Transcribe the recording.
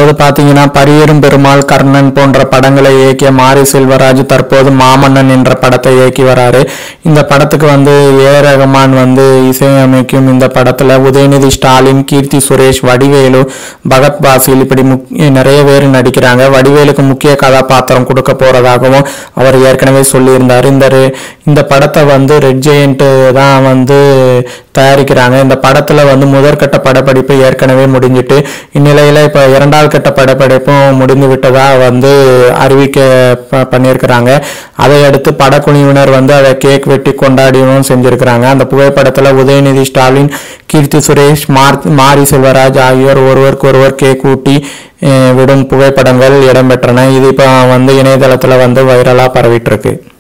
அது பார்த்தீங்கன்னா பரியரும் பெருமாள் கர்ணன் போன்ற படங்களை இயக்கிய மாரி செல்வராஜ் தற்போது மாமன்னன் என்ற படத்தை இயக்கி வராரு இந்த படத்துக்கு வந்து ஏ ரஹ்மான் வந்து இசையமைக்கும் இந்த படத்துல உதயநிதி ஸ்டாலின் கீர்த்தி சுரேஷ் வடிவேலு பகத் பாசில் இப்படி முக்கிய நிறைய பேர் நடிக்கிறாங்க வடிவேலுக்கு முக்கிய கதாபாத்திரம் கொடுக்க போறதாகவும் அவர் ஏற்கனவே சொல்லியிருந்தார் இந்த ரெ- இந்த படத்தை வந்து ரெட் ஜெயண்ட் தான் வந்து தயாரிக்கிறாங்க இந்த படத்துல வந்து முதற்கட்ட படப்பிடிப்பு ஏற்கனவே முடிஞ்சிட்டு இந்நிலையில இப்ப இரண்டாவது கட்ட படப்பிடிப்பும் முடிந்து விட்டதா வந்து அறிவிக்க ப- பண்ணியிருக்கிறாங்க அதை அடுத்து படக்குழுவினர் வந்து அதை கேக் வெட்டி கொண்டாடியும் செஞ்சிருக்கிறாங்க அந்த புகைப்படத்துல உதயநிதி ஸ்டாலின் கீர்த்தி சுரேஷ் மார் மாரி செல்வராஜ் ஆகியோர் ஒருவருக்கு ஒருவர் கேக் ஊட்டி அஹ், விடும் புகைப்படங்கள் இடம்பெற்றன இது இப்போ வந்து இணையதளத்துல வந்து வைரலா பரவிட்டு இருக்கு